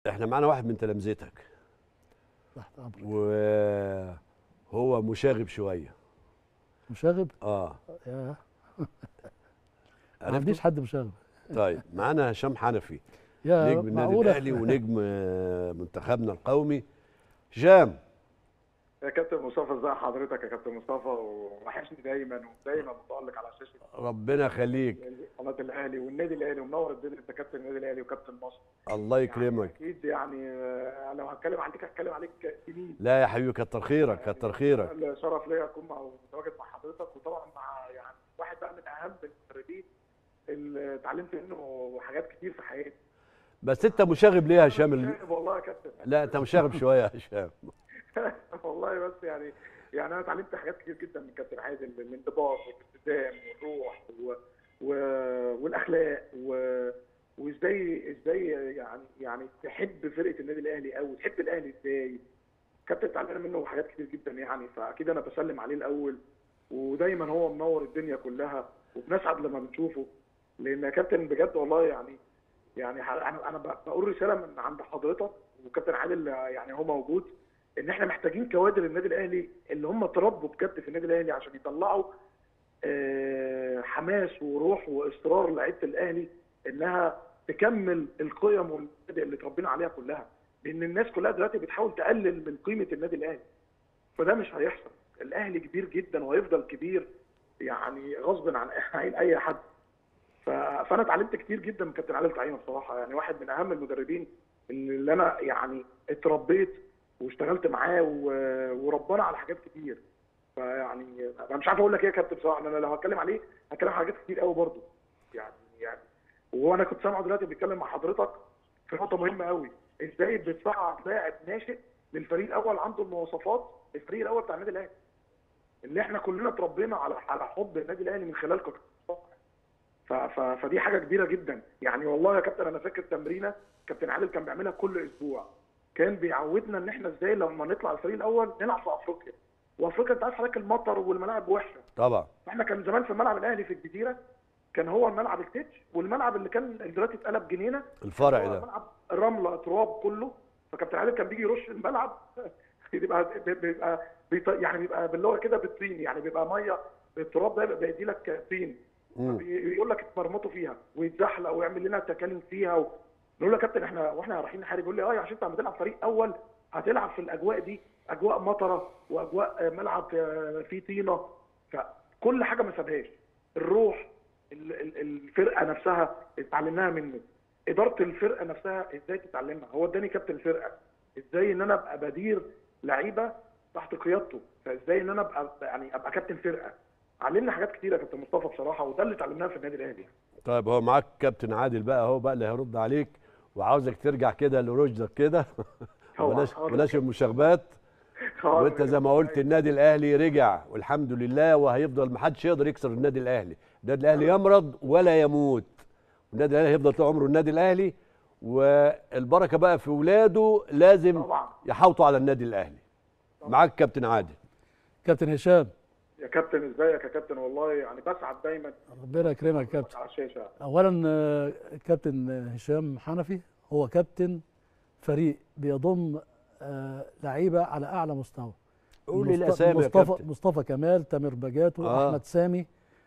احنا معانا واحد من تلامذتك تحت امرك وهو مشاغب شويه مشاغب اه يا ما عرفته؟ عنديش حد مشاغب طيب معانا هشام حنفي يا نجم النادي معقولة؟ الاهلي ونجم آه، منتخبنا القومي هشام يا كابتن مصطفى ازي حضرتك يا كابتن مصطفى ووحشني دايما ودايما متالق على شاشه ربنا يخليك قناه الاهلي والنادي الاهلي ومنور الدنيا انت كابتن النادي الاهلي وكابتن مصر الله يعني يكرمك اكيد يعني آه، لو هتكلم عليك هتكلم عليك سنين لا يا حبيبي كتر خيرك كتر خيرك الشرف ليا اكون مع متواجد مع حضرتك وطبعا مع يعني واحد بقى من اهم المدربين اللي اتعلمت منه حاجات كتير في حياتي بس انت مشاغب ليه يا هشام ال- شايف والله يا كابتن لا انت مشاغب شويه يا هشام والله بس يعني يعني انا اتعلمت حاجات كتير جدا من كابتن عادل الانضباط والالتزام والروح و... و... والاخلاق و... وازاي ازاي يعني يعني تحب فرقه النادي الاهلي قوي تحب الاهلي ازاي كابتن اتعلمنا منه حاجات كتير جدا يعني فاكيد انا بسلم عليه الاول ودايما هو منور الدنيا كلها وبنسعد لما بنشوفه لان يا كابتن بجد والله يعني يعني ح- انا انا بقول رساله من عند حضرتك وكابتن عادل يعني هو موجود ان احنا محتاجين كوادر النادي الاهلي اللي هم اتربوا بجد في النادي الاهلي عشان يطلعوا آه، حماس وروح واصرار لعيبه الاهلي انها تكمل القيم والمبادئ اللي اتربينا عليها كلها لان الناس كلها دلوقتي بتحاول تقلل من قيمه النادي الاهلي فده مش هيحصل الاهلي كبير جدا وهيفضل كبير يعني غصب عن عن اي حد ف- فانا اتعلمت كتير جدا من كابتن علي الطعيمه بصراحه يعني واحد من اهم المدربين اللي انا يعني اتربيت واشتغلت معاه و- وربنا على حاجات كتير فيعني انا مش عارف اقول لك ايه يا كابتن بصراحه انا لو هتكلم عليه هتكلم عن حاجات كتير قوي برضه يعني يعني وانا كنت سامعه دلوقتي بيتكلم مع حضرتك في نقطه مهمه قوي ازاي بتصعد لاعب ناشئ للفريق الاول عنده المواصفات الفريق الاول بتاع النادي الاهلي اللي احنا كلنا اتربينا على على حب النادي الاهلي من خلال كابتن ف- ف- فدي حاجه كبيره جدا يعني والله يا كابتن انا فاكر تمرينه كابتن عادل كان بيعملها كل اسبوع كان بيعودنا ان احنا ازاي لما نطلع الفريق الاول نلعب في افريقيا وافريقيا انت عارف حضرتك المطر والملاعب وحشه طبعا فاحنا كان زمان في الملعب الاهلي في الجزيره كان هو الملعب التتش والملعب اللي كان اللي دلوقتي اتقلب جنينه الفرع هو ده ملعب رمله تراب كله فكابتن عادل كان بيجي يرش الملعب بيبقى بيبقى بيط- يعني بيبقى باللغه كده بالطين يعني بيبقى ميه التراب ده بيبقى بيدي لك طين مم. يقول لك اتمرمطوا فيها ويتزحلق ويعمل لنا تكاليف فيها و... نقول له يا كابتن احنا واحنا رايحين نحارب يقول لي اه عشان انت لما تلعب فريق اول هتلعب في الاجواء دي اجواء مطره واجواء آه، ملعب آه، فيه طينه فكل حاجه ما سابهاش الروح ال- ال- الفرقه نفسها اتعلمناها منه اداره الفرقه نفسها ازاي تتعلمها هو اداني كابتن الفرقه ازاي ان انا ابقى بدير لعيبه تحت قيادته فازاي ان انا ابقى يعني ابقى كابتن فرقه علمنا حاجات كتيره يا كابتن مصطفى بصراحه وده اللي اتعلمناه في النادي الاهلي طيب هو معاك كابتن عادل بقى هو بقى اللي هيرد عليك وعاوزك ترجع كده لرشدك كده طبعاً. بلاش حاضر. بلاش المشاغبات وانت زي ما قلت النادي الاهلي رجع والحمد لله وهيفضل محدش يقدر يكسر النادي الاهلي النادي الاهلي يمرض ولا يموت النادي الاهلي هيفضل طول عمره النادي الاهلي والبركه بقى في ولاده لازم طبعا يحوطوا على النادي الاهلي معاك كابتن عادل كابتن هشام يا كابتن ازيك يا كابتن والله يعني بسعد دايما ربنا يكرمك يا كابتن على الشاشه اولا آه، كابتن هشام حنفي هو كابتن فريق بيضم آه، لعيبه على اعلى مستوى قول لي مصط- الاسامي يا مصطفى كابتن مصطفى كمال تامر بجاتو آه. احمد سامي يا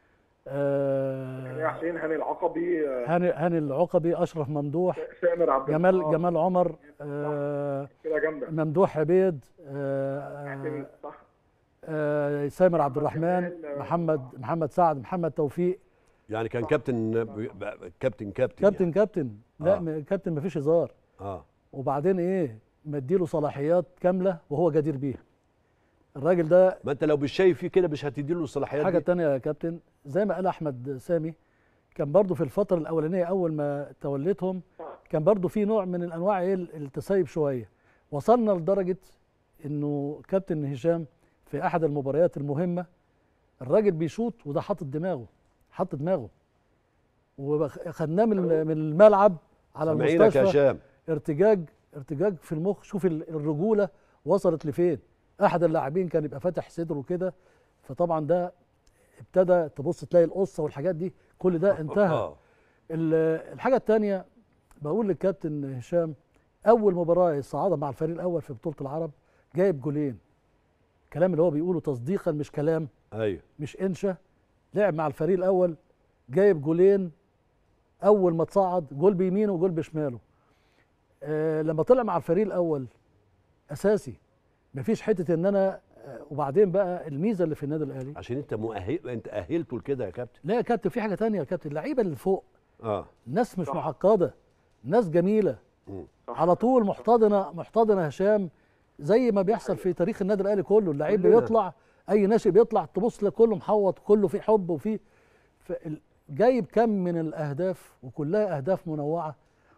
آه، حسين هاني العقبي آه، هاني هاني العقبي اشرف ممدوح سامر عبد جمال الوهاب، جمال عمر آه، كده جنبك ممدوح عبيد آه، حسين، صح آه، سامر عبد الرحمن جمال، محمد محمد سعد محمد توفيق يعني كان كابتن كابتن كابتن كابتن يعني. كابتن لا آه. م- كابتن مفيش هزار اه وبعدين ايه مديله صلاحيات كامله وهو جدير بيها الراجل ده ما انت لو مش شايف فيه كده مش هتدي له الصلاحيات حاجه دي تانية يا كابتن زي ما قال احمد سامي كان برضو في الفتره الاولانيه اول ما توليتهم كان برضو في نوع من الانواع ايه التسيب شويه وصلنا لدرجه انه كابتن هشام في احد المباريات المهمه الراجل بيشوط وده حاطط دماغه حاطط دماغه وخدناه من من الملعب على سامعينك يا المستشفى هشام ارتجاج ارتجاج في المخ شوف ال- الرجوله وصلت لفين احد اللاعبين كان يبقى فاتح صدره كده فطبعا ده ابتدى تبص تلاقي القصه والحاجات دي كل ده انتهى آه. ال- الحاجه الثانيه بقول للكابتن هشام اول مباراه يصعدها مع الفريق الاول في بطوله العرب جايب جولين الكلام اللي هو بيقوله تصديقا مش كلام ايوه مش انشا لعب مع الفريق الاول جايب جولين اول ما تصعد جول بيمينه وجول بشماله آه لما طلع مع الفريق الاول اساسي مفيش حته ان انا آه وبعدين بقى الميزه اللي في النادي الاهلي عشان انت مؤهل انت اهلته لكده يا كابتن لا يا كابتن في حاجه تانية يا كابتن اللعيبه اللي فوق اه ناس مش صح. معقده ناس جميله مم. صح. على طول محتضنه محتضنه هشام زي ما بيحصل في تاريخ النادي الاهلي كله اللعيب كلنا. بيطلع اي ناشئ بيطلع تبص كله محوط كله فيه حب وفيه فال- جايب كم من الاهداف وكلها اهداف منوعه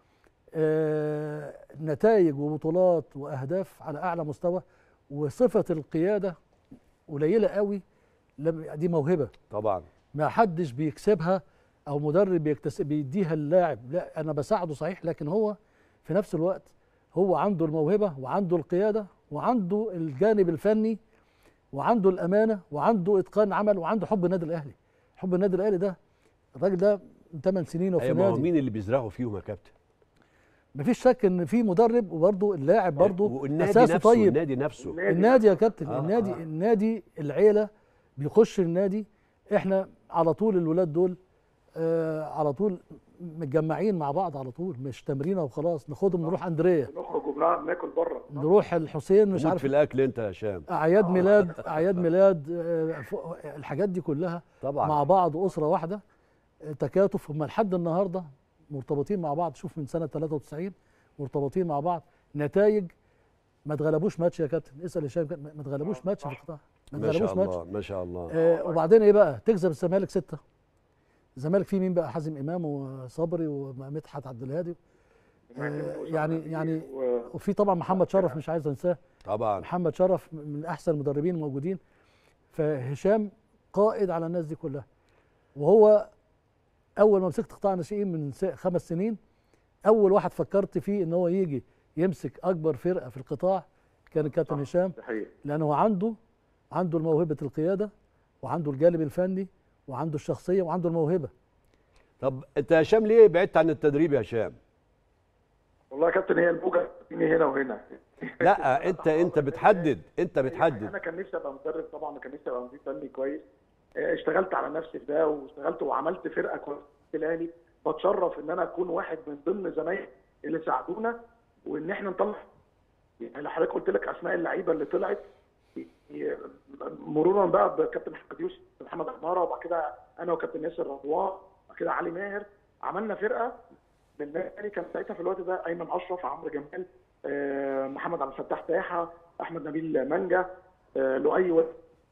آه نتائج وبطولات واهداف على اعلى مستوى وصفه القياده قليله قوي لم- دي موهبه طبعا ما حدش بيكسبها او مدرب بيكتسب بيديها اللاعب لا انا بساعده صحيح لكن هو في نفس الوقت هو عنده الموهبه وعنده القياده وعنده الجانب الفني وعنده الامانه وعنده اتقان عمل وعنده حب النادي الاهلي حب النادي الاهلي ده الراجل ده من 8 سنين وفي ايوه ما هو نادي مين اللي بيزرعوا فيهم يا كابتن مفيش شك ان في مدرب وبرضه اللاعب برضه والنادي اساسه نفسه طيب النادي نفسه النادي يا كابتن آه، النادي آه. النادي العيله بيخش النادي احنا على طول الولاد دول آه على طول متجمعين مع بعض على طول مش تمرينه وخلاص ناخدهم نروح اندريه نخرج وبنقعد ناكل بره نروح الحسين مش موت عارف في الاكل انت يا هشام اعياد ميلاد اعياد ميلاد آه، فوق- الحاجات دي كلها طبعا مع بعض اسره واحده آه، تكاتف هم لحد النهارده مرتبطين مع بعض شوف من سنه 93 مرتبطين مع بعض نتائج ما اتغلبوش ماتش يا كابتن اسال هشام كابتن، ما اتغلبوش ماتش في القطاع ما ما اتغلبوش شاء ماتش الله ما شاء الله آه وبعدين ايه بقى تكسب الزمالك ستة الزمالك فيه مين بقى حازم امام وصبري ومدحت عبد الهادي آه يعني يعني و- وفي طبعا محمد شرف مش عايز انساه طبعا محمد شرف من احسن المدربين الموجودين فهشام قائد على الناس دي كلها وهو اول ما مسكت قطاع الناشئين من س- خمس سنين اول واحد فكرت فيه ان هو يجي يمسك اكبر فرقه في القطاع كان الكابتن هشام ده حقيقي لانه عنده عنده موهبه القياده وعنده الجانب الفني وعنده الشخصيه وعنده الموهبه طب انت يا هشام ليه بعدت عن التدريب يا هشام والله يا كابتن هي الموجه بتيجي هنا وهنا لا انت انت بتحدد انت يعني بتحدد انا كان نفسي ابقى مدرب طبعا كان نفسي ابقى مدير فني كويس آه، اشتغلت على نفسي في ده واشتغلت وعملت فرقه كويسه في الاهلي بتشرف ان انا اكون واحد من ضمن زمايلي اللي ساعدونا وان احنا نطلع يعني لو حضرتك قلت لك اسماء اللعيبه اللي طلعت ي- مرورا بقى بكابتن محمد يوسف محمد عماره وبعد كده انا وكابتن ياسر رضوان وبعد كده علي ماهر عملنا فرقه من النادي كان ساعتها في الوقت ده ايمن اشرف عمرو جمال آه، محمد عبد الفتاح تاحه احمد نبيل منجا آه، لؤي و-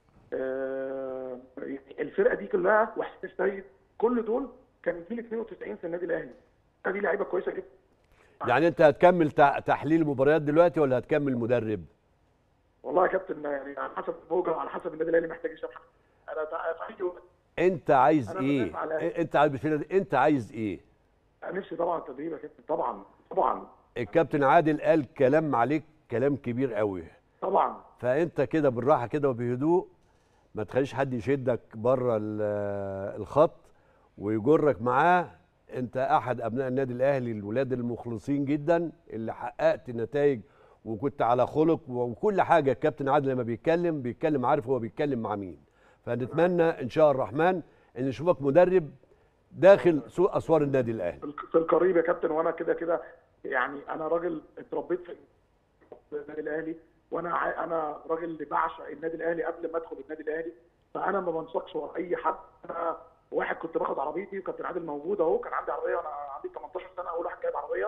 آه، الفرقه دي كلها وحسين السيد كل دول كان جيل 92 في النادي الاهلي دي لعيبه كويسه جدا يعني انت هتكمل تع- تحليل المباريات دلوقتي ولا هتكمل مدرب والله يا كابتن يعني على حسب الموجه وعلى حسب النادي الاهلي محتاج يشرح انا تع- في أي وقت انت عايز أنا ايه بدافع على إيه؟ انت عايز انت عايز ايه نفسي طبعا التدريب يا كابتن طبعا طبعا الكابتن عادل قال كلام عليك كلام كبير قوي طبعا فانت كده بالراحه كده وبهدوء ما تخليش حد يشدك بره ال- الخط ويجرك معاه انت احد ابناء النادي الاهلي الولاد المخلصين جدا اللي حققت نتائج وكنت على خلق وكل حاجه الكابتن عادل لما بيتكلم بيتكلم عارف هو بيتكلم مع مين فنتمنى ان شاء الرحمن ان نشوفك مدرب داخل سوق اسوار النادي الاهلي في الق- في القريب يا كابتن وانا كده كده يعني انا راجل اتربيت في النادي الاهلي وانا ع- انا راجل اللي بعشق النادي الاهلي قبل ما ادخل النادي الاهلي فانا ما بنسقش ورا اي حد انا واحد كنت باخد عربيتي وكابتن عادل موجود اهو كان عندي عربيه وانا عندي 18 سنه اول واحد جايب عربيه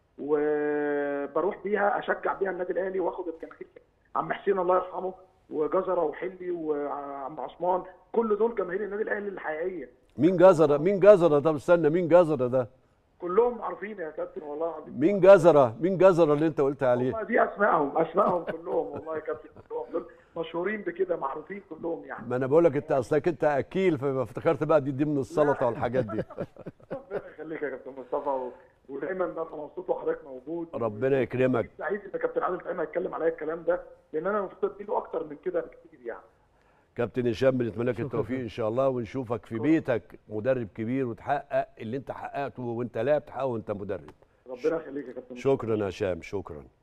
وبروح بيها اشجع بيها النادي الاهلي واخد الجماهير عم حسين الله يرحمه وجزره وحلي وعم عثمان كل دول جماهير النادي الاهلي الحقيقيه مين جزره مين جزره طب استنى مين جزره ده كلهم عارفين يا كابتن والله العظيم مين جزره مين جزره اللي انت قلت عليه والله دي اسمائهم اسمائهم كلهم والله يا كابتن كلهم دول مشهورين بكده معروفين كلهم يعني ما انا بقول لك انت اصلك انت اكيل فافتكرت بقى دي دي من السلطه والحاجات دي ربنا يخليك يا كابتن مصطفى و... ودايما ببقى مبسوط وحضرتك موجود ربنا يكرمك سعيد ان كابتن عادل فهيم هيتكلم عليا الكلام ده لان انا المفروض اديله اكتر من كده بكتير يعني كابتن هشام بنتمنى لك شكراً. التوفيق ان شاء الله ونشوفك في بيتك مدرب كبير وتحقق اللي انت حققته وانت لاعب تحققه وانت مدرب ربنا يخليك يا كابتن شكرا يا هشام شكرا